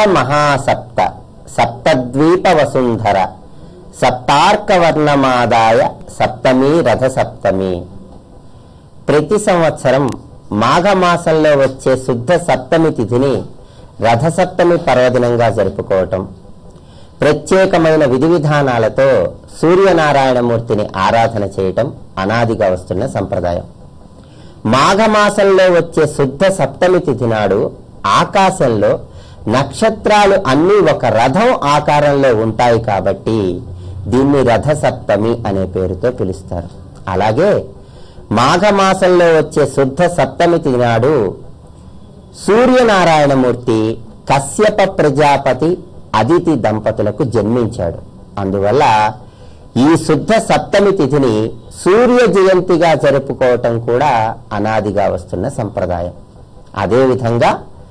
మహాసప్త సప్తద్వీప వసుంధర సప్తార్కవర్ణమాదాయ సప్తమి రథ సప్తమి ప్రతి సంవత్సరం మాఘమాసంలో వచ్చే శుద్ధ సప్తమి తిథిని రథసప్తమి పర్వదినంగా జరుపుకోవటం ప్రత్యేకమైన విధి విధానాలతో సూర్యనారాయణమూర్తిని ఆరాధన చేయటం అనాదిగా వస్తున్న సంప్రదాయం మాఘమాసంలో వచ్చే శుద్ధ సప్తమి తిథి నాడు ఆకాశంలో నక్షత్రాలు అన్నీ ఒక రథం ఆకారంలో ఉంటాయి కాబట్టి దీన్ని రథ సప్తమి అనే పేరుతో పిలుస్తారు అలాగే మాఘమాసంలో వచ్చే శుద్ధ సప్తమి తిథి నాడు సూర్యనారాయణమూర్తి కశ్యప ప్రజాపతి అదితి దంపతులకు జన్మించాడు అందువల్ల ఈ శుద్ధ సప్తమి తిథిని సూర్య జయంతిగా జరుపుకోవటం కూడా అనాదిగా వస్తున్న సంప్రదాయం అదేవిధంగా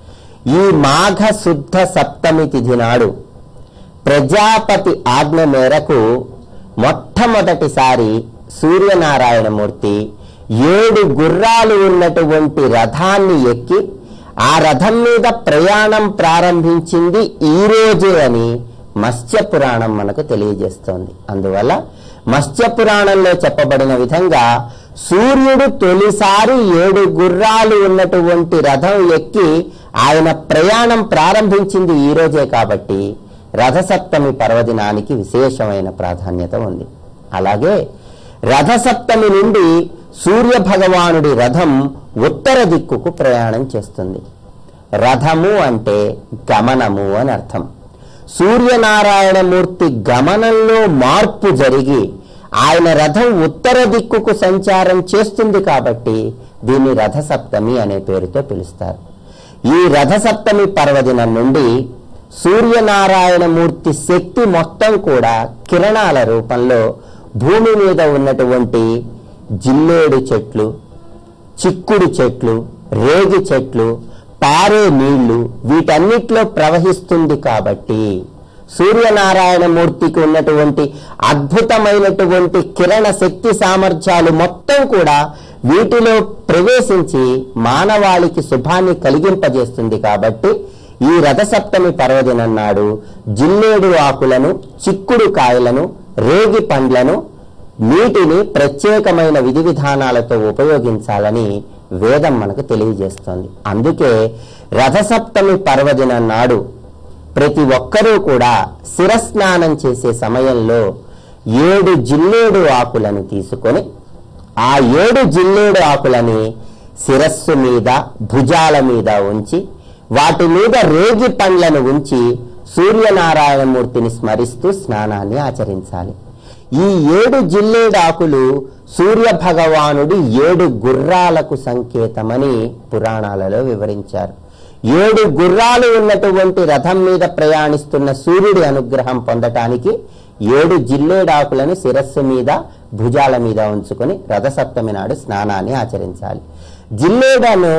ఈ మాఘ శుద్ధ సప్తమి తిథి నాడు ప్రజాపతి ఆజ్ఞ మేరకు మొట్టమొదటిసారి సూర్యనారాయణమూర్తి ఏడు గుర్రాలు ఉన్నటువంటి రథాన్ని ఎక్కి ఆ రథం మీద ప్రయాణం ప్రారంభించింది ఈ రోజే అని మత్స్య పురాణం మనకు తెలియజేస్తోంది అందువల్ల మత్స్య పురాణంలో చెప్పబడిన విధంగా సూర్యుడు తొలిసారి ఏడు గుర్రాలు ఉన్నటువంటి రథం ఎక్కి ఆయన ప్రయాణం ప్రారంభించింది ఈ రోజే కాబట్టి రథసప్తమి పర్వదినానికి విశేషమైన ప్రాధాన్యత ఉంది అలాగే రథసప్తమి నుండి సూర్య భగవానుడి రథం ఉత్తర దిక్కుకు ప్రయాణం చేస్తుంది రథము అంటే గమనము అని అర్థం సూర్యనారాయణమూర్తి గమనంలో మార్పు జరిగి ఆయన రథం ఉత్తర దిక్కుకు సంచారం చేస్తుంది కాబట్టి దీన్ని రథసప్తమి అనే పేరుతో పిలుస్తారు ఈ రథసప్తమి పర్వదినం నుండి సూర్యనారాయణమూర్తి శక్తి మొత్తం కూడా కిరణాల రూపంలో భూమి మీద ఉన్నటువంటి జిల్లేడు చెట్లు చిక్కుడు చెట్లు రేగి చెట్లు పారే నీళ్లు వీటన్నిటిలో ప్రవహిస్తుంది కాబట్టి సూర్యనారాయణమూర్తికి ఉన్నటువంటి అద్భుతమైనటువంటి కిరణ శక్తి సామర్థ్యాలు మొత్తం కూడా వీటిలో ప్రవేశించి మానవాళికి శుభాన్ని కలిగింపజేస్తుంది కాబట్టి ఈ రథసప్తమి పర్వదినం నాడు జిల్లేడు ఆకులను చిక్కుడు కాయలను రేగి పండ్లను నీటిని ప్రత్యేకమైన విధి విధానాలతో ఉపయోగించాలని వేదం మనకు తెలియజేస్తోంది అందుకే రథసప్తమి పర్వదినం నాడు ప్రతి ఒక్కరూ కూడా శిరస్నానం చేసే సమయంలో ఏడు జిల్లేడు ఆకులను తీసుకొని ఆ ఏడు జిల్లేడు ఆకులని శిరస్సు మీద భుజాల మీద ఉంచి వాటి మీద రేగి పండ్లను ఉంచి సూర్యనారాయణమూర్తిని స్మరిస్తూ స్నానాన్ని ఆచరించాలి ఈ ఏడు జిల్లేడు ఆకులు సూర్య భగవానుడి ఏడు గుర్రాలకు సంకేతమని పురాణాలలో వివరించారు ఏడు గుర్రాలు ఉన్నటువంటి రథం మీద ప్రయాణిస్తున్న సూర్యుడి అనుగ్రహం పొందటానికి ఏడు జిల్లేడాకులను శిరస్సు మీద భుజాల మీద ఉంచుకొని రథసప్తమి నాడు స్నానాన్ని ఆచరించాలి జిల్లేడను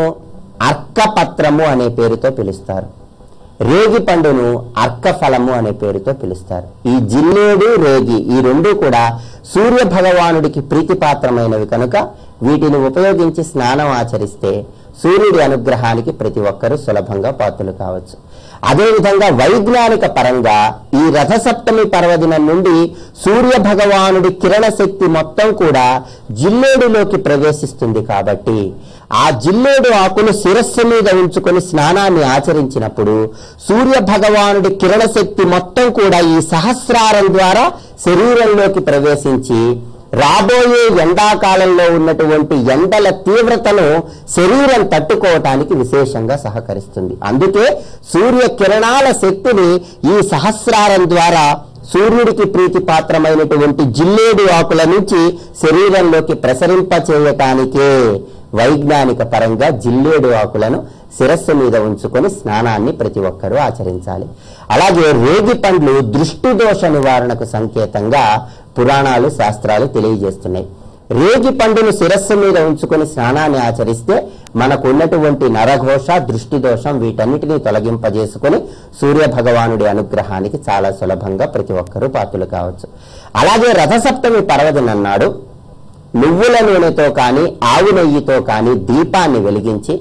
అర్కపత్రము అనే పేరుతో పిలుస్తారు రేగి పండును అర్కఫలము అనే పేరుతో పిలుస్తారు ఈ జిల్లేడు రేగి ఈ రెండు కూడా సూర్య భగవానుడికి ప్రీతిపాత్రమైనవి కనుక వీటిని ఉపయోగించి స్నానం ఆచరిస్తే సూర్యుడి అనుగ్రహానికి ప్రతి ఒక్కరూ సులభంగా పాత్రలు కావచ్చు అదేవిధంగా వైజ్ఞానిక పరంగా ఈ రథసప్తమి పర్వదినం నుండి సూర్య భగవానుడి కిరణ శక్తి మొత్తం కూడా జిల్లేడులోకి ప్రవేశిస్తుంది కాబట్టి ఆ జిల్లేడు ఆకులు శిరస్సు మీద ఉంచుకొని స్నానాన్ని ఆచరించినప్పుడు సూర్య భగవానుడి కిరణ శక్తి మొత్తం కూడా ఈ సహస్రారం ద్వారా శరీరంలోకి ప్రవేశించి రాబోయే ఎండాకాలంలో ఉన్నటువంటి ఎండల తీవ్రతను శరీరం తట్టుకోవటానికి విశేషంగా సహకరిస్తుంది అందుకే సూర్య కిరణాల శక్తిని ఈ సహస్రారం ద్వారా సూర్యుడికి ప్రీతిపాత్రమైనటువంటి జిల్లేడు ఆకుల నుంచి శరీరంలోకి ప్రసరింపచేయటానికే వైజ్ఞానిక పరంగా జిల్లేడు ఆకులను శిరస్సు మీద ఉంచుకొని స్నానాన్ని ప్రతి ఒక్కరూ ఆచరించాలి అలాగే రేగి పండ్లు దృష్టి దోష నివారణకు సంకేతంగా పురాణాలు శాస్త్రాలు తెలియజేస్తున్నాయి రేగి పండును శిరస్సు మీద ఉంచుకొని స్నానాన్ని ఆచరిస్తే మనకు ఉన్నటువంటి నరఘోష దృష్టి దోషం వీటన్నిటినీ తొలగింపజేసుకొని సూర్య భగవానుడి అనుగ్రహానికి చాలా సులభంగా ప్రతి ఒక్కరూ పాత్రలు కావచ్చు అలాగే రథసప్తమి పర్వదినం నాడు నువ్వుల నూనెతో కానీ ఆవు నెయ్యితో కానీ దీపాన్ని వెలిగించి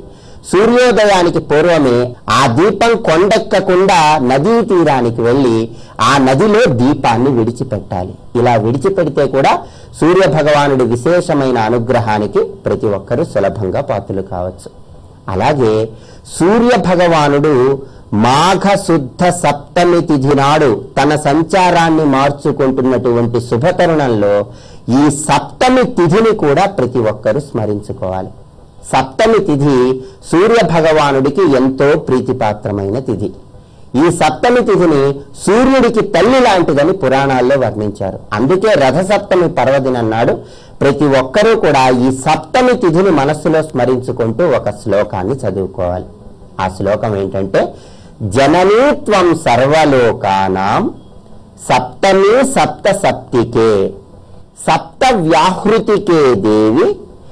సూర్యోదయానికి పూర్వమే ఆ దీపం కొండెక్కకుండా నదీ తీరానికి వెళ్ళి ఆ నదిలో దీపాన్ని విడిచిపెట్టాలి ఇలా విడిచిపెడితే కూడా సూర్య భగవానుడి విశేషమైన అనుగ్రహానికి ప్రతి ఒక్కరూ సులభంగా పాత్రలు కావచ్చు అలాగే సూర్య భగవానుడు మాఘ శుద్ధ సప్తమి తిథి నాడు తన సంచారాన్ని మార్చుకుంటున్నటువంటి శుభతరుణంలో ఈ సప్తమి తిథిని కూడా ప్రతి ఒక్కరూ స్మరించుకోవాలి సప్తమి తిథి సూర్య భగవానుడికి ఎంతో ప్రీతిపాత్రమైన తిథి ఈ సప్తమి తిథిని సూర్యుడికి తల్లి లాంటిదని పురాణాల్లో వర్ణించారు అందుకే రథసప్తమి పర్వదినం నాడు ప్రతి ఒక్కరూ కూడా ఈ సప్తమి తిథిని మనస్సులో స్మరించుకుంటూ ఒక శ్లోకాన్ని చదువుకోవాలి ఆ శ్లోకం ఏంటంటే జననీత్వం సర్వలోకానాం సప్తమి సప్త సప్తికే సప్త వ్యాహృతికే దేవి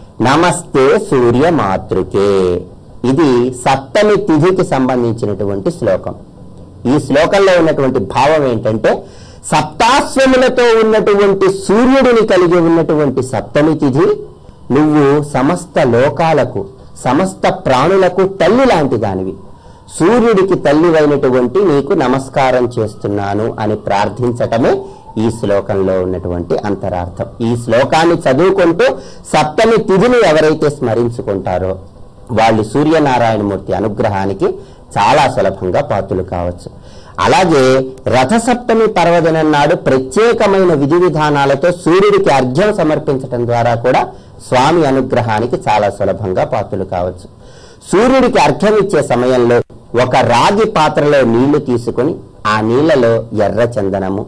నమస్తే సూర్య మాతృకే ఇది సప్తమి తిథికి సంబంధించినటువంటి శ్లోకం ఈ శ్లోకంలో ఉన్నటువంటి భావం ఏంటంటే సప్తాశ్వములతో ఉన్నటువంటి సూర్యుడిని కలిగి ఉన్నటువంటి సప్తమి తిథి నువ్వు సమస్త లోకాలకు సమస్త ప్రాణులకు తల్లి లాంటి దానివి సూర్యుడికి తల్లివైనటువంటి నీకు నమస్కారం చేస్తున్నాను అని ప్రార్థించటమే ఈ శ్లోకంలో ఉన్నటువంటి అంతరార్థం ఈ శ్లోకాన్ని చదువుకుంటూ సప్తమి తిథిని ఎవరైతే స్మరించుకుంటారో వాళ్ళు సూర్యనారాయణమూర్తి అనుగ్రహానికి చాలా సులభంగా పాత్రలు కావచ్చు అలాగే రథసప్తమి పర్వదినం నాడు ప్రత్యేకమైన విధి విధానాలతో సూర్యుడికి అర్ఘ్యం సమర్పించడం ద్వారా కూడా స్వామి అనుగ్రహానికి చాలా సులభంగా పాత్రలు కావచ్చు సూర్యుడికి అర్ఘ్యం ఇచ్చే సమయంలో ఒక రాగి పాత్రలో నీళ్లు తీసుకొని ఆ నీళ్లలో ఎర్ర చందనము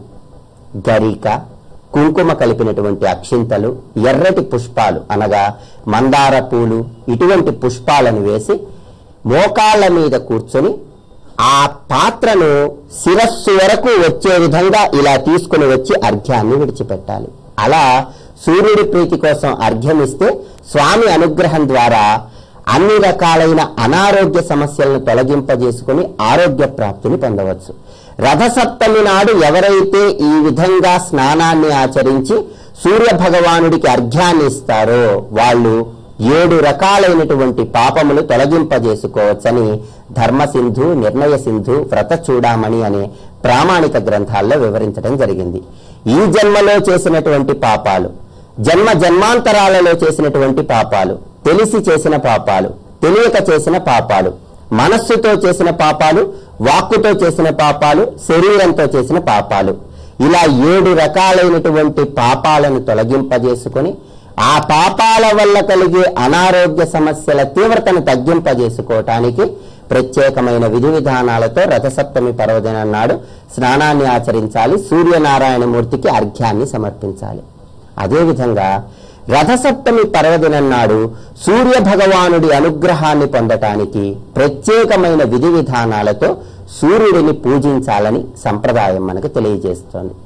గరిక కుంకుమ కలిపినటువంటి అక్షింతలు ఎర్రటి పుష్పాలు అనగా మందార పూలు ఇటువంటి పుష్పాలను వేసి మోకాళ్ళ మీద కూర్చొని ఆ పాత్రను శిరస్సు వరకు వచ్చే విధంగా ఇలా తీసుకుని వచ్చి అర్ఘ్యాన్ని విడిచిపెట్టాలి అలా సూర్యుడి ప్రీతి కోసం అర్ఘ్యం ఇస్తే స్వామి అనుగ్రహం ద్వారా అన్ని రకాలైన అనారోగ్య సమస్యలను తొలగింపజేసుకుని ఆరోగ్య ప్రాప్తిని పొందవచ్చు రథసప్తమి నాడు ఎవరైతే ఈ విధంగా స్నానాన్ని ఆచరించి సూర్య భగవానుడికి అర్ఘ్యాన్ని ఇస్తారో వాళ్ళు ఏడు రకాలైనటువంటి పాపములు తొలగింపజేసుకోవచ్చని ధర్మసింధు నిర్ణయ సింధు వ్రత చూడామణి అనే ప్రామాణిక గ్రంథాల్లో వివరించడం జరిగింది ఈ జన్మలో చేసినటువంటి పాపాలు జన్మ జన్మాంతరాలలో చేసినటువంటి పాపాలు తెలిసి చేసిన పాపాలు తెలియక చేసిన పాపాలు మనస్సుతో చేసిన పాపాలు వాక్కుతో చేసిన పాపాలు శరీరంతో చేసిన పాపాలు ఇలా ఏడు రకాలైనటువంటి పాపాలను తొలగింపజేసుకొని ఆ పాపాల వల్ల కలిగే అనారోగ్య సమస్యల తీవ్రతను తగ్గింపజేసుకోవటానికి ప్రత్యేకమైన విధి విధానాలతో రథసప్తమి పర్వదినం నాడు స్నానాన్ని ఆచరించాలి సూర్యనారాయణమూర్తికి అర్ఘ్యాన్ని సమర్పించాలి అదేవిధంగా రథసప్తమి పర్వదినం నాడు సూర్య భగవానుడి అనుగ్రహాన్ని పొందటానికి ప్రత్యేకమైన విధి విధానాలతో సూర్యుడిని పూజించాలని సంప్రదాయం మనకు తెలియజేస్తోంది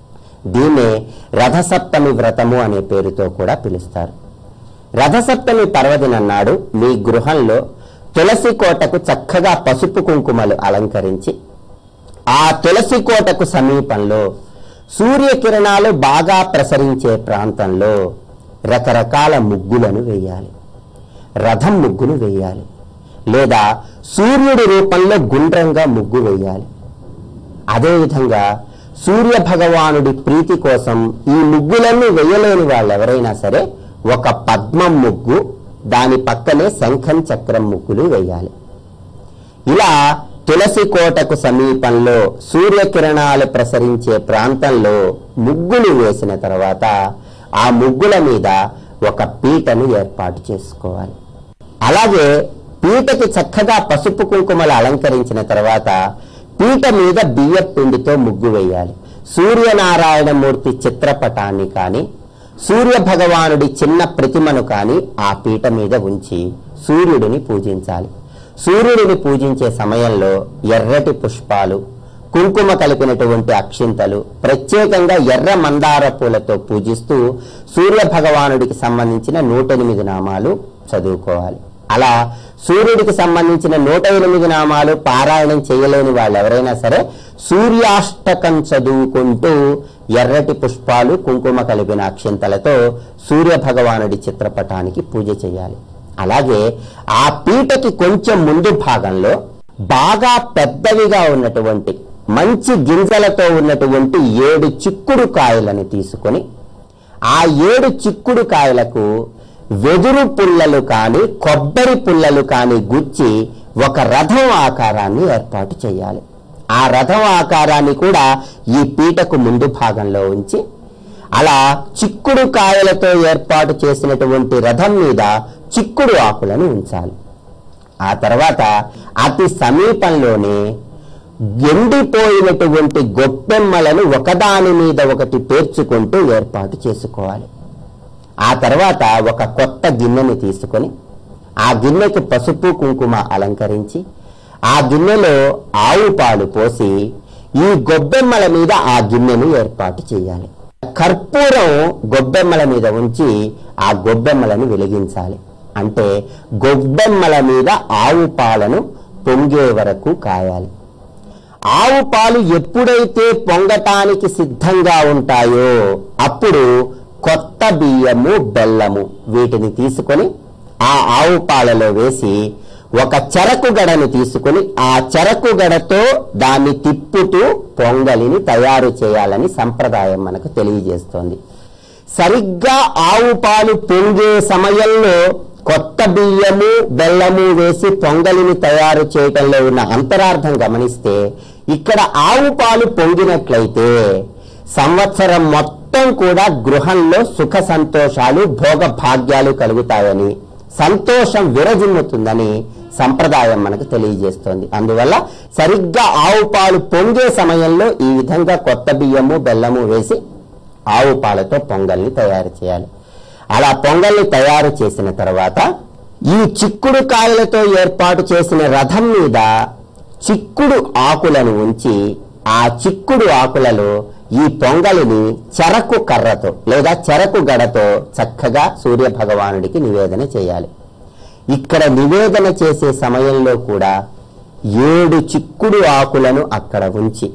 దీన్నే రథసప్తమి వ్రతము అనే పేరుతో కూడా పిలుస్తారు రథసప్తమి పర్వదినం నాడు మీ గృహంలో తులసి కోటకు చక్కగా పసుపు కుంకుమలు అలంకరించి ఆ తులసి కోటకు సమీపంలో సూర్యకిరణాలు బాగా ప్రసరించే ప్రాంతంలో రకరకాల ముగ్గులను వేయాలి రథం ముగ్గును వేయాలి లేదా సూర్యుడి రూపంలో గుండ్రంగా ముగ్గు వేయాలి అదేవిధంగా సూర్య భగవానుడి ప్రీతి కోసం ఈ ముగ్గులన్నీ వేయలేని వాళ్ళు ఎవరైనా సరే ఒక పద్మం ముగ్గు దాని పక్కనే శంఖం చక్రం ముగ్గులు వేయాలి ఇలా తులసి కోటకు సమీపంలో సూర్యకిరణాలు ప్రసరించే ప్రాంతంలో ముగ్గులు వేసిన తర్వాత ఆ ముగ్గుల మీద ఒక పీటను ఏర్పాటు చేసుకోవాలి అలాగే పీటకి చక్కగా పసుపు కుంకుమలు అలంకరించిన తర్వాత పీట మీద బియ్య పిండితో ముగ్గు వేయాలి సూర్యనారాయణమూర్తి చిత్రపటాన్ని కానీ సూర్య భగవానుడి చిన్న ప్రతిమను కానీ ఆ పీట మీద ఉంచి సూర్యుడిని పూజించాలి సూర్యుడిని పూజించే సమయంలో ఎర్రటి పుష్పాలు కుంకుమ కలిపినటువంటి అక్షింతలు ప్రత్యేకంగా ఎర్ర మందార పూలతో పూజిస్తూ సూర్య భగవానుడికి సంబంధించిన నూట ఎనిమిది నామాలు చదువుకోవాలి అలా సూర్యుడికి సంబంధించిన నూట ఎనిమిది నామాలు పారాయణం చేయలేని వాళ్ళు ఎవరైనా సరే సూర్యాష్టకం చదువుకుంటూ ఎర్రటి పుష్పాలు కుంకుమ కలిపిన అక్షింతలతో సూర్య భగవానుడి చిత్రపటానికి పూజ చేయాలి అలాగే ఆ పీటకి కొంచెం ముందు భాగంలో బాగా పెద్దవిగా ఉన్నటువంటి మంచి గింజలతో ఉన్నటువంటి ఏడు చిక్కుడు కాయలను తీసుకొని ఆ ఏడు చిక్కుడు కాయలకు వెదురు పుల్లలు కాని కొబ్బరి పుల్లలు కాని గుచ్చి ఒక రథం ఆకారాన్ని ఏర్పాటు చేయాలి ఆ రథం ఆకారాన్ని కూడా ఈ పీటకు ముందు భాగంలో ఉంచి అలా చిక్కుడు కాయలతో ఏర్పాటు చేసినటువంటి రథం మీద చిక్కుడు ఆకులను ఉంచాలి ఆ తర్వాత అతి సమీపంలోనే ఎండిపోయినటువంటి గొప్పెమ్మలను ఒకదాని మీద ఒకటి పేర్చుకుంటూ ఏర్పాటు చేసుకోవాలి ఆ తర్వాత ఒక కొత్త గిన్నెని తీసుకొని ఆ గిన్నెకు పసుపు కుంకుమ అలంకరించి ఆ గిన్నెలో ఆవు పాలు పోసి ఈ గొబ్బెమ్మల మీద ఆ గిన్నెను ఏర్పాటు చేయాలి కర్పూరం గొబ్బెమ్మల మీద ఉంచి ఆ గొబ్బెమ్మలను వెలిగించాలి అంటే గొబ్బెమ్మల మీద ఆవు పాలను పొంగే వరకు కాయాలి ఆవు పాలు ఎప్పుడైతే పొంగటానికి సిద్ధంగా ఉంటాయో అప్పుడు కొత్త బియ్యము బెల్లము వీటిని తీసుకొని ఆ ఆవు పాలలో వేసి ఒక చెరకు గడను తీసుకొని ఆ చెరకు గడతో దాన్ని తిప్పుతూ పొంగలిని తయారు చేయాలని సంప్రదాయం మనకు తెలియజేస్తోంది సరిగ్గా ఆవు పాలు పొంగే సమయంలో కొత్త బియ్యము బెల్లము వేసి పొంగలిని తయారు చేయటంలో ఉన్న అంతరార్థం గమనిస్తే ఇక్కడ ఆవు పాలు పొంగినట్లయితే సంవత్సరం మొత్తం కూడా గృహంలో సుఖ సంతోషాలు భోగ భాగ్యాలు కలుగుతాయని సంతోషం విరజిమ్ముతుందని సంప్రదాయం మనకు తెలియజేస్తోంది అందువల్ల సరిగ్గా ఆవు పాలు పొంగే సమయంలో ఈ విధంగా కొత్త బియ్యము బెల్లము వేసి ఆవు పాలతో పొంగల్ని తయారు చేయాలి అలా పొంగల్ని తయారు చేసిన తర్వాత ఈ చిక్కుడు కాయలతో ఏర్పాటు చేసిన రథం మీద చిక్కుడు ఆకులను ఉంచి ఆ చిక్కుడు ఆకులలో ఈ పొంగలిని చెరకు కర్రతో లేదా చెరకు గడతో చక్కగా సూర్య భగవానుడికి నివేదన చేయాలి ఇక్కడ నివేదన చేసే సమయంలో కూడా ఏడు చిక్కుడు ఆకులను అక్కడ ఉంచి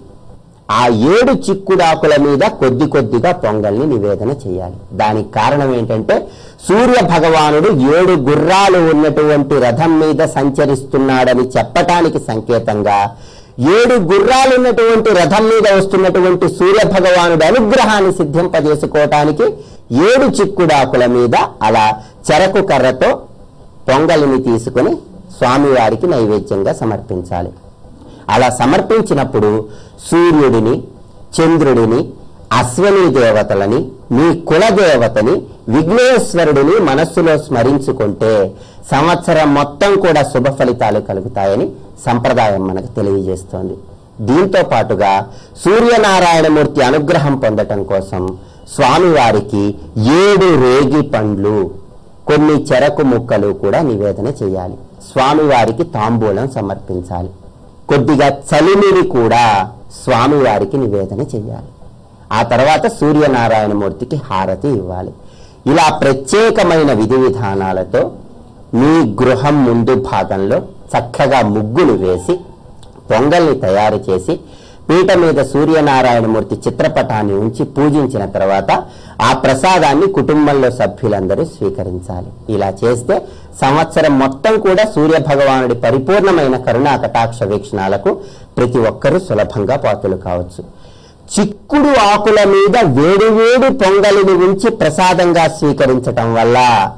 ఆ ఏడు చిక్కుడాకుల మీద కొద్ది కొద్దిగా పొంగల్ని నివేదన చేయాలి దానికి కారణం ఏంటంటే సూర్య భగవానుడు ఏడు గుర్రాలు ఉన్నటువంటి రథం మీద సంచరిస్తున్నాడని చెప్పటానికి సంకేతంగా ఏడు గుర్రాలు ఉన్నటువంటి రథం మీద వస్తున్నటువంటి సూర్య భగవానుడి అనుగ్రహాన్ని సిద్ధింపజేసుకోవటానికి ఏడు చిక్కుడాకుల మీద అలా చెరకు కర్రతో పొంగలిని తీసుకుని స్వామివారికి నైవేద్యంగా సమర్పించాలి అలా సమర్పించినప్పుడు సూర్యుడిని చంద్రుడిని అశ్వని దేవతలని మీ కుల దేవతని విఘ్నేశ్వరుడిని మనస్సులో స్మరించుకుంటే సంవత్సరం మొత్తం కూడా శుభ ఫలితాలు కలుగుతాయని సంప్రదాయం మనకు తెలియజేస్తోంది దీంతో పాటుగా సూర్యనారాయణమూర్తి అనుగ్రహం పొందటం కోసం స్వామివారికి ఏడు రేగి పండ్లు కొన్ని చెరకు ముక్కలు కూడా నివేదన చేయాలి స్వామివారికి తాంబూలం సమర్పించాలి కొద్దిగా చలిమిడి కూడా స్వామివారికి నివేదన చేయాలి ఆ తర్వాత సూర్యనారాయణమూర్తికి హారతి ఇవ్వాలి ఇలా ప్రత్యేకమైన విధి విధానాలతో మీ గృహం ముందు భాగంలో చక్కగా ముగ్గులు వేసి పొంగల్ని తయారు చేసి పీట మీద సూర్యనారాయణమూర్తి చిత్రపటాన్ని ఉంచి పూజించిన తర్వాత ఆ ప్రసాదాన్ని కుటుంబంలో సభ్యులందరూ స్వీకరించాలి ఇలా చేస్తే సంవత్సరం మొత్తం కూడా సూర్య భగవానుడి పరిపూర్ణమైన కరుణా కటాక్ష వీక్షణాలకు ప్రతి ఒక్కరూ సులభంగా పాత్రలు కావచ్చు చిక్కుడు ఆకుల మీద వేడివేడి పొంగలిని ఉంచి ప్రసాదంగా స్వీకరించటం వల్ల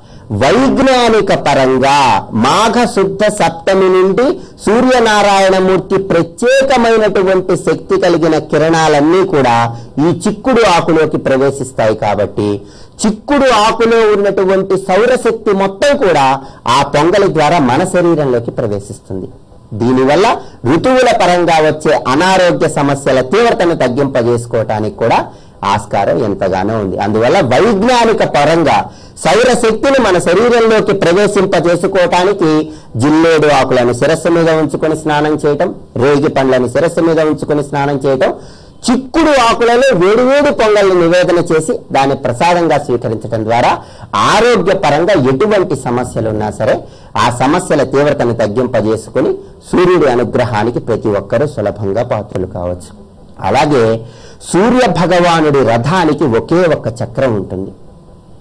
వైజ్ఞానిక పరంగా మాఘ శుద్ధ సప్తమి నుండి సూర్యనారాయణమూర్తి ప్రత్యేకమైనటువంటి శక్తి కలిగిన కిరణాలన్నీ కూడా ఈ చిక్కుడు ఆకులోకి ప్రవేశిస్తాయి కాబట్టి చిక్కుడు ఆకులో ఉన్నటువంటి సౌరశక్తి మొత్తం కూడా ఆ పొంగలి ద్వారా మన శరీరంలోకి ప్రవేశిస్తుంది దీనివల్ల ఋతువుల పరంగా వచ్చే అనారోగ్య సమస్యల తీవ్రతను తగ్గింపజేసుకోవటానికి కూడా ఆస్కారం ఎంతగానో ఉంది అందువల్ల వైజ్ఞానిక పరంగా సౌరశక్తిని మన శరీరంలోకి ప్రవేశింపజేసుకోవటానికి జిల్లేడు ఆకులను శిరస్సు మీద ఉంచుకొని స్నానం చేయటం రేగి పండ్లను శిరస్సు మీద ఉంచుకొని స్నానం చేయటం చిక్కుడు ఆకులలో వేడివేడి పొంగల్ని నివేదన చేసి దాన్ని ప్రసాదంగా స్వీకరించడం ద్వారా ఆరోగ్యపరంగా ఎటువంటి సమస్యలు ఉన్నా సరే ఆ సమస్యల తీవ్రతను తగ్గింపజేసుకుని సూర్యుడి అనుగ్రహానికి ప్రతి ఒక్కరూ సులభంగా పాత్రలు కావచ్చు అలాగే సూర్య భగవానుడి రథానికి ఒకే ఒక్క చక్రం ఉంటుంది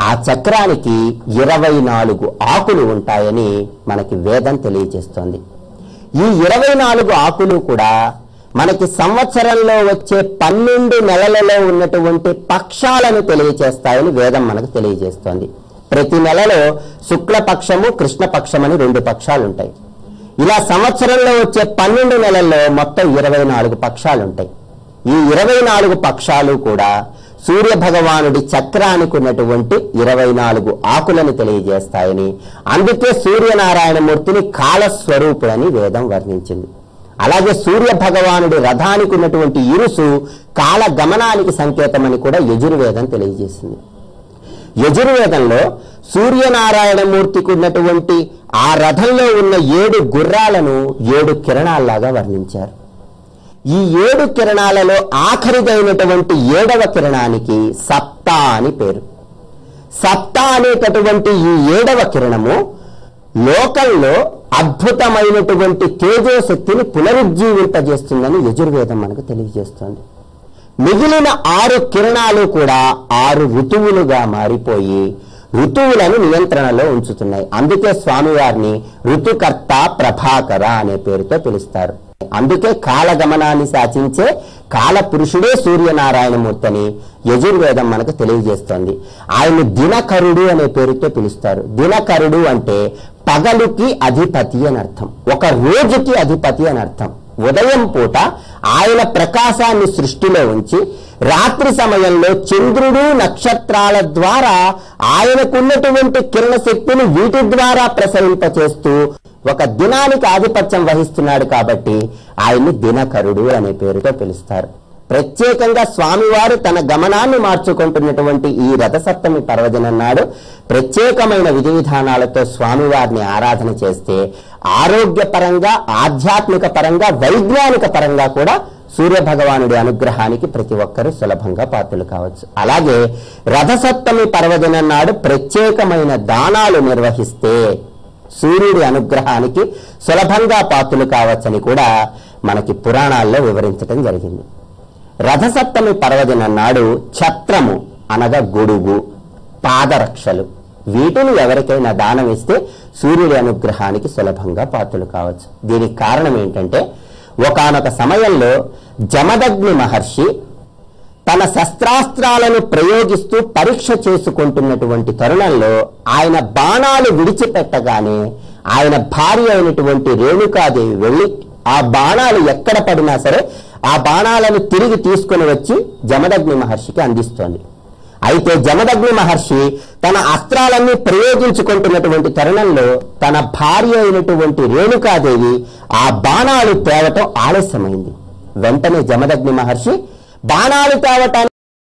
ఆ చక్రానికి ఇరవై నాలుగు ఆకులు ఉంటాయని మనకి వేదం తెలియజేస్తోంది ఈ ఇరవై నాలుగు ఆకులు కూడా మనకి సంవత్సరంలో వచ్చే పన్నెండు నెలలలో ఉన్నటువంటి పక్షాలను తెలియచేస్తాయని వేదం మనకు తెలియజేస్తోంది ప్రతి నెలలో శుక్లపక్షము కృష్ణపక్షం అని రెండు పక్షాలు ఉంటాయి ఇలా సంవత్సరంలో వచ్చే పన్నెండు నెలల్లో మొత్తం ఇరవై నాలుగు పక్షాలు ఉంటాయి ఈ ఇరవై నాలుగు పక్షాలు కూడా సూర్య భగవానుడి చక్రానికి ఉన్నటువంటి ఇరవై నాలుగు ఆకులను తెలియజేస్తాయని అందుకే సూర్యనారాయణమూర్తిని కాలస్వరూపుడని వేదం వర్ణించింది అలాగే సూర్య భగవానుడి రథానికి ఉన్నటువంటి ఇరుసు కాల గమనానికి సంకేతమని కూడా యజుర్వేదం తెలియజేసింది యజుర్వేదంలో సూర్యనారాయణమూర్తికి ఉన్నటువంటి ఆ రథంలో ఉన్న ఏడు గుర్రాలను ఏడు కిరణాల్లాగా వర్ణించారు ఈ ఏడు కిరణాలలో ఆఖరిదైనటువంటి ఏడవ కిరణానికి సప్త అని పేరు సప్త అనేటటువంటి ఈ ఏడవ కిరణము లోకంలో అద్భుతమైనటువంటి తేజోశక్తిని పునరుజ్జీవింపజేస్తుందని యజుర్వేదం మనకు తెలియజేస్తోంది మిగిలిన ఆరు కిరణాలు కూడా ఆరు ఋతువులుగా మారిపోయి ఋతువులను నియంత్రణలో ఉంచుతున్నాయి అందుకే స్వామివారిని ఋతుకర్త ప్రభాకర అనే పేరుతో పిలుస్తారు అందుకే కాలగమనాన్ని శాసించే కాల పురుషుడే సూర్యనారాయణమూర్తి అని యజుర్వేదం మనకు తెలియజేస్తోంది ఆయన దినకరుడు అనే పేరుతో పిలుస్తారు దినకరుడు అంటే పగలుకి అధిపతి అని అర్థం ఒక రోజుకి అధిపతి అని అర్థం ఉదయం పూట ఆయన ప్రకాశాన్ని సృష్టిలో ఉంచి రాత్రి సమయంలో చంద్రుడు నక్షత్రాల ద్వారా ఆయనకున్నటువంటి కిరణ శక్తిని వీటి ద్వారా ప్రసరింపచేస్తూ ఒక దినానికి ఆధిపత్యం వహిస్తున్నాడు కాబట్టి ఆయన్ని దినకరుడు అనే పేరుతో పిలుస్తారు ప్రత్యేకంగా స్వామివారు తన గమనాన్ని మార్చుకుంటున్నటువంటి ఈ రథసప్తమి పర్వదినం నాడు ప్రత్యేకమైన విధి విధానాలతో స్వామివారిని ఆరాధన చేస్తే ఆరోగ్యపరంగా ఆధ్యాత్మిక పరంగా వైజ్ఞానిక పరంగా కూడా సూర్య భగవానుడి అనుగ్రహానికి ప్రతి ఒక్కరూ సులభంగా పాత్రలు కావచ్చు అలాగే రథసప్తమి పర్వదినం నాడు ప్రత్యేకమైన దానాలు నిర్వహిస్తే సూర్యుడి అనుగ్రహానికి సులభంగా పాత్రలు కావచ్చని కూడా మనకి పురాణాల్లో వివరించడం జరిగింది రథసప్తమి పర్వదినం నాడు ఛత్రము అనగా గొడుగు పాదరక్షలు వీటిని ఎవరికైనా దానం ఇస్తే సూర్యుడి అనుగ్రహానికి సులభంగా పాత్రలు కావచ్చు దీనికి కారణం ఏంటంటే ఒకానొక సమయంలో జమదగ్ని మహర్షి తన శస్త్రాస్త్రాలను ప్రయోగిస్తూ పరీక్ష చేసుకుంటున్నటువంటి తరుణంలో ఆయన బాణాలు విడిచిపెట్టగానే ఆయన భార్య అయినటువంటి రేణుకాదేవి వెళ్ళి ఆ బాణాలు ఎక్కడ పడినా సరే ఆ బాణాలను తిరిగి తీసుకొని వచ్చి జమదగ్ని మహర్షికి అందిస్తోంది అయితే జమదగ్ని మహర్షి తన అస్త్రాలన్నీ ప్రయోగించుకుంటున్నటువంటి తరుణంలో తన భార్య అయినటువంటి రేణుకాదేవి ఆ బాణాలు తేవటం ఆలస్యమైంది వెంటనే జమదగ్ని మహర్షి బాణాలు తేవటానికి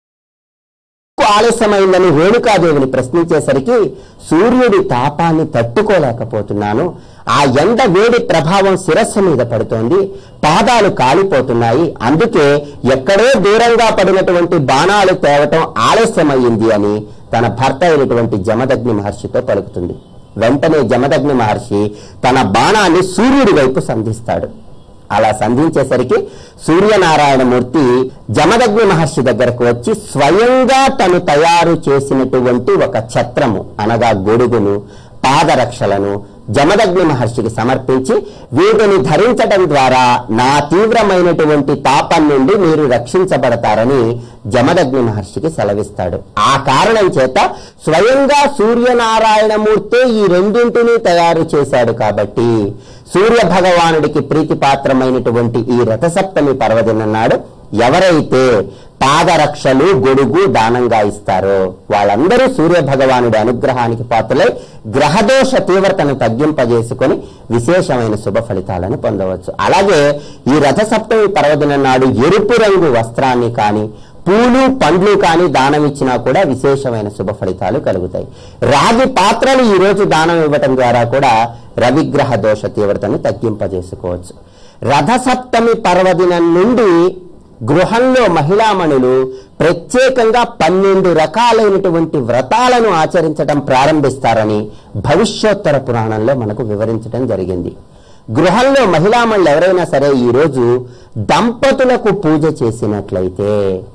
ఆలస్యమైందని రేణుకాదేవిని ప్రశ్నించేసరికి సూర్యుడి తాపాన్ని తట్టుకోలేకపోతున్నాను ఆ ఎండ వేడి ప్రభావం శిరస్సు మీద పడుతోంది పాదాలు కాలిపోతున్నాయి అందుకే ఎక్కడో దూరంగా పడినటువంటి బాణాలు తేవటం ఆలస్యమయ్యింది అని తన భర్త అయినటువంటి జమదగ్ని మహర్షితో పలుకుతుంది వెంటనే జమదగ్ని మహర్షి తన బాణాన్ని సూర్యుడి వైపు సంధిస్తాడు అలా సంధించేసరికి సూర్యనారాయణమూర్తి జమదగ్ని మహర్షి దగ్గరకు వచ్చి స్వయంగా తను తయారు చేసినటువంటి ఒక ఛత్రము అనగా గొడుగును పాదరక్షలను జమదగ్ని మహర్షికి సమర్పించి వీటిని ధరించడం ద్వారా నా తీవ్రమైనటువంటి తాపం నుండి మీరు రక్షించబడతారని జమదగ్ని మహర్షికి సెలవిస్తాడు ఆ కారణం చేత స్వయంగా సూర్యనారాయణమూర్తే ఈ రెండింటినీ తయారు చేశాడు కాబట్టి సూర్య భగవానుడికి ప్రీతిపాత్రమైనటువంటి ఈ రథసప్తమి పర్వదినం నాడు ఎవరైతే పాదరక్షలు గొడుగు దానంగా ఇస్తారో వాళ్ళందరూ సూర్య భగవానుడి అనుగ్రహానికి పాత్రలై గ్రహదోష తీవ్రతను తగ్గింపజేసుకొని విశేషమైన శుభ ఫలితాలను పొందవచ్చు అలాగే ఈ రథసప్తమి పర్వదినం నాడు ఎరుపు రంగు వస్త్రాన్ని కానీ పూలు పండ్లు కానీ దానం ఇచ్చినా కూడా విశేషమైన శుభ ఫలితాలు కలుగుతాయి రాగి పాత్రలు ఈ రోజు దానం ఇవ్వటం ద్వారా కూడా రవిగ్రహ దోష తీవ్రతను తగ్గింపజేసుకోవచ్చు రథసప్తమి పర్వదినం నుండి గృహంలో మహిళామణులు ప్రత్యేకంగా పన్నెండు రకాలైనటువంటి వ్రతాలను ఆచరించడం ప్రారంభిస్తారని భవిష్యోత్తర పురాణంలో మనకు వివరించడం జరిగింది గృహంలో మహిళామణులు ఎవరైనా సరే ఈరోజు దంపతులకు పూజ చేసినట్లయితే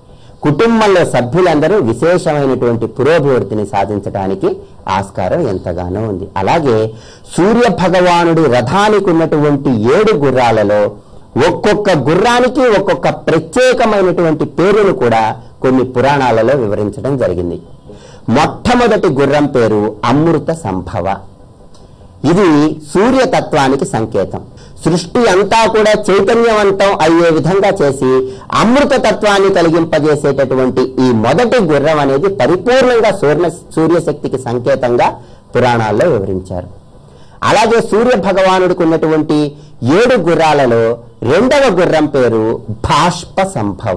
కుటుంబంలో సభ్యులందరూ విశేషమైనటువంటి పురోభివృద్ధిని సాధించడానికి ఆస్కారం ఎంతగానో ఉంది అలాగే సూర్య భగవానుడి రథానికి ఉన్నటువంటి ఏడు గుర్రాలలో ఒక్కొక్క గుర్రానికి ఒక్కొక్క ప్రత్యేకమైనటువంటి పేరును కూడా కొన్ని పురాణాలలో వివరించడం జరిగింది మొట్టమొదటి గుర్రం పేరు అమృత సంభవ ఇది సూర్యతత్వానికి సంకేతం సృష్టి అంతా కూడా చైతన్యవంతం అయ్యే విధంగా చేసి అమృత తత్వాన్ని కలిగింపజేసేటటువంటి ఈ మొదటి గుర్రం అనేది పరిపూర్ణంగా సూర్య సూర్యశక్తికి సంకేతంగా పురాణాల్లో వివరించారు అలాగే సూర్య భగవానుడికి ఉన్నటువంటి ఏడు గుర్రాలలో రెండవ గుర్రం పేరు భాష్ప సంభవ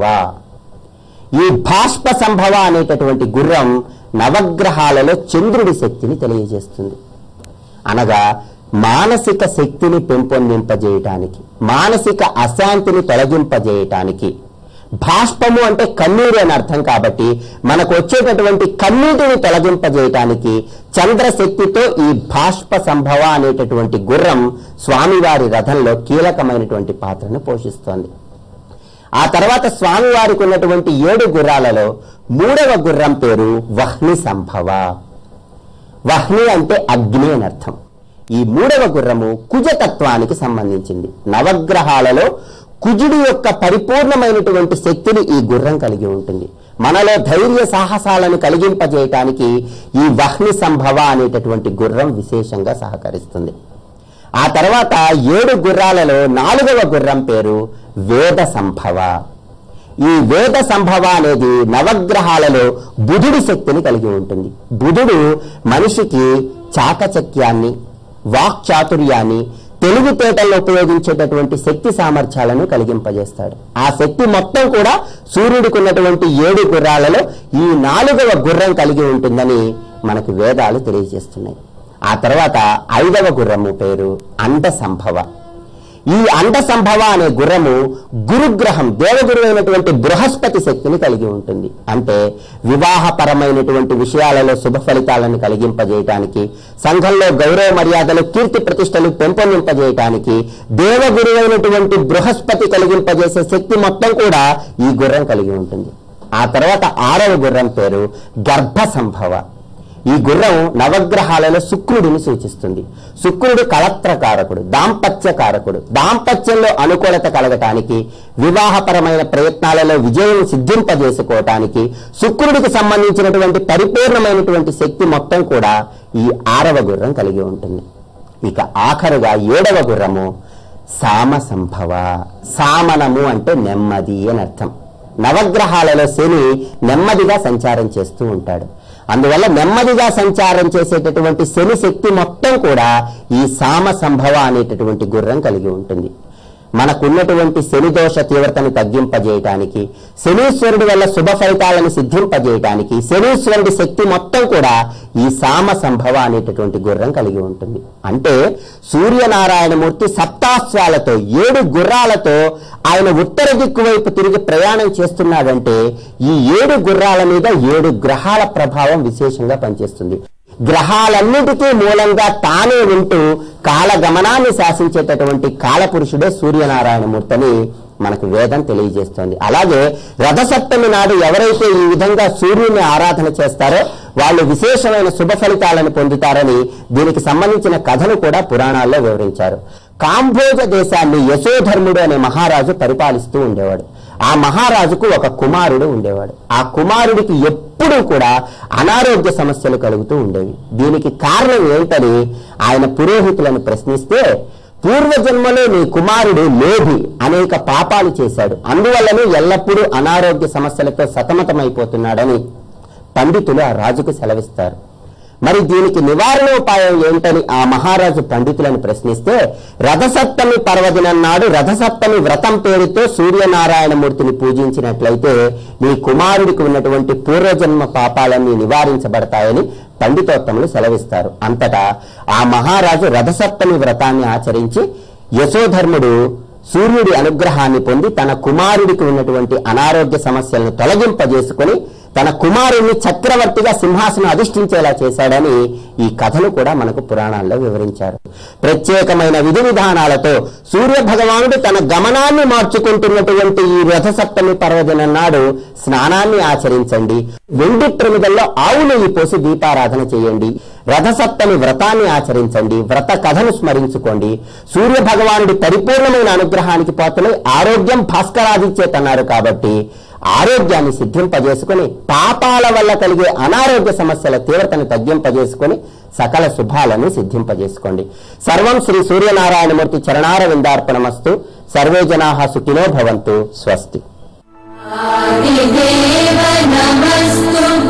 ఈ భాష్ప సంభవ అనేటటువంటి గుర్రం నవగ్రహాలలో చంద్రుడి శక్తిని తెలియజేస్తుంది అనగా మానసిక శక్తిని పెంపొందింపజేయటానికి మానసిక అశాంతిని తొలగింపజేయటానికి భాష్పము అంటే కన్నీరు అని అర్థం కాబట్టి మనకు వచ్చేటటువంటి కన్నీటిని తొలగింపజేయటానికి చంద్రశక్తితో ఈ భాష్ప సంభవ అనేటటువంటి గుర్రం స్వామివారి రథంలో కీలకమైనటువంటి పాత్రను పోషిస్తోంది ఆ తర్వాత స్వామివారికి ఉన్నటువంటి ఏడు గుర్రాలలో మూడవ గుర్రం పేరు వహ్ని సంభవ వహ్ని అంటే అగ్ని అని అర్థం ఈ మూడవ గుర్రము కుజతత్వానికి సంబంధించింది నవగ్రహాలలో కుజుడి యొక్క పరిపూర్ణమైనటువంటి శక్తిని ఈ గుర్రం కలిగి ఉంటుంది మనలో ధైర్య సాహసాలను కలిగింపజేయటానికి ఈ వహ్ని సంభవ అనేటటువంటి గుర్రం విశేషంగా సహకరిస్తుంది ఆ తర్వాత ఏడు గుర్రాలలో నాలుగవ గుర్రం పేరు వేద సంభవ ఈ వేద సంభవ అనేది నవగ్రహాలలో బుధుడి శక్తిని కలిగి ఉంటుంది బుధుడు మనిషికి చాకచక్యాన్ని వాక్చాతుర్యాన్ని తెలివితేటల్లో ఉపయోగించేటటువంటి శక్తి సామర్థ్యాలను కలిగింపజేస్తాడు ఆ శక్తి మొత్తం కూడా సూర్యుడికి ఉన్నటువంటి ఏడు గుర్రాలలో ఈ నాలుగవ గుర్రం కలిగి ఉంటుందని మనకు వేదాలు తెలియజేస్తున్నాయి ఆ తర్వాత ఐదవ గుర్రము పేరు అండ సంభవ ఈ అండ సంభవ అనే గుర్రము గురుగ్రహం దేవగురు అయినటువంటి బృహస్పతి శక్తిని కలిగి ఉంటుంది అంటే వివాహపరమైనటువంటి విషయాలలో శుభ ఫలితాలను కలిగింపజేయటానికి సంఘంలో గౌరవ మర్యాదలు కీర్తి ప్రతిష్టలు పెంపొందింపజేయటానికి దేవగురు అయినటువంటి బృహస్పతి కలిగింపజేసే శక్తి మొత్తం కూడా ఈ గుర్రం కలిగి ఉంటుంది ఆ తర్వాత ఆరవ గుర్రం పేరు గర్భ సంభవ ఈ గుర్రం నవగ్రహాలలో శుక్రుడిని సూచిస్తుంది శుక్రుడు కళత్రకారకుడు దాంపత్యకారకుడు దాంపత్యంలో అనుకూలత కలగటానికి వివాహపరమైన ప్రయత్నాలలో విజయం సిద్ధింపజేసుకోవటానికి శుక్రుడికి సంబంధించినటువంటి పరిపూర్ణమైనటువంటి శక్తి మొత్తం కూడా ఈ ఆరవ గుర్రం కలిగి ఉంటుంది ఇక ఆఖరుగా ఏడవ గుర్రము సామ సంభవ సామనము అంటే నెమ్మది అని అర్థం నవగ్రహాలలో శని నెమ్మదిగా సంచారం చేస్తూ ఉంటాడు అందువల్ల నెమ్మదిగా సంచారం చేసేటటువంటి శని శక్తి మొత్తం కూడా ఈ సామ సంభవ అనేటటువంటి గుర్రం కలిగి ఉంటుంది మనకున్నటువంటి శని దోష తీవ్రతను తగ్గింపజేయటానికి శనీశ్వరుడి వల్ల శుభ ఫలితాలను సిద్ధింపజేయటానికి శనీశ్వరుడి శక్తి మొత్తం కూడా ఈ సామ సంభవ అనేటటువంటి గుర్రం కలిగి ఉంటుంది అంటే సూర్యనారాయణమూర్తి సప్తాశ్వాలతో ఏడు గుర్రాలతో ఆయన ఉత్తర దిక్కు వైపు తిరిగి ప్రయాణం చేస్తున్నాడంటే ఈ ఏడు గుర్రాల మీద ఏడు గ్రహాల ప్రభావం విశేషంగా పనిచేస్తుంది గ్రహాలన్నిటికీ మూలంగా తానే ఉంటూ కాలగమనాన్ని శాసించేటటువంటి కాలపురుషుడే సూర్యనారాయణమూర్తిని మనకు వేదం తెలియజేస్తోంది అలాగే రథసప్తమి నాడు ఎవరైతే ఈ విధంగా సూర్యుని ఆరాధన చేస్తారో వాళ్ళు విశేషమైన శుభ ఫలితాలను పొందుతారని దీనికి సంబంధించిన కథను కూడా పురాణాల్లో వివరించారు కాంభోజ దేశాన్ని యశోధర్ముడు అనే మహారాజు పరిపాలిస్తూ ఉండేవాడు ఆ మహారాజుకు ఒక కుమారుడు ఉండేవాడు ఆ కుమారుడికి ఎప్పుడూ కూడా అనారోగ్య సమస్యలు కలుగుతూ ఉండేవి దీనికి కారణం ఏంటని ఆయన పురోహితులను ప్రశ్నిస్తే పూర్వజన్మలో నీ కుమారుడు లోభి అనేక పాపాలు చేశాడు అందువల్లనే ఎల్లప్పుడూ అనారోగ్య సమస్యలతో సతమతమైపోతున్నాడని పండితులు ఆ రాజుకు సెలవిస్తారు మరి దీనికి నివారణోపాయం ఏంటని ఆ మహారాజు పండితులను ప్రశ్నిస్తే రథసప్తమి పర్వదినం నాడు రథసప్తమి వ్రతం పేరుతో సూర్యనారాయణమూర్తిని పూజించినట్లయితే నీ కుమారుడికి ఉన్నటువంటి పూర్వజన్మ పాపాలన్నీ నివారించబడతాయని పండితోత్తములు సెలవిస్తారు అంతటా ఆ మహారాజు రథసప్తమి వ్రతాన్ని ఆచరించి యశోధర్ముడు సూర్యుడి అనుగ్రహాన్ని పొంది తన కుమారుడికి ఉన్నటువంటి అనారోగ్య సమస్యలను తొలగింపజేసుకొని తన కుమారుణ్ణి చక్రవర్తిగా సింహాసనం అధిష్ఠించేలా చేశాడని ఈ కథను కూడా మనకు పురాణాల్లో వివరించారు ప్రత్యేకమైన విధి విధానాలతో సూర్య భగవానుడు తన గమనాన్ని మార్చుకుంటున్నటువంటి ఈ రథసప్తమి పర్వదినం నాడు స్నానాన్ని ఆచరించండి వెండి ప్రమిదల్లో ఆవు నెయ్యి పోసి దీపారాధన చేయండి రథసప్తమి వ్రతాన్ని ఆచరించండి వ్రత కథను స్మరించుకోండి సూర్య భగవానుడి పరిపూర్ణమైన అనుగ్రహానికి పోతలై ఆరోగ్యం భాస్కరాదిచ్చేతన్నారు కాబట్టి ఆరోగ్యాన్ని సిద్ధింపజేసుకుని పాపాల వల్ల కలిగే అనారోగ్య సమస్యల తీవ్రతను తగ్గింపజేసుకుని సకల శుభాలను సిద్ధింపజేసుకోండి సర్వం శ్రీ సూర్యనారాయణమూర్తి చరణార విందార్పణమస్తు సర్వే జనా సుఖినో భవంతు స్వస్తి आदिदेव नमस्तुभ्यम्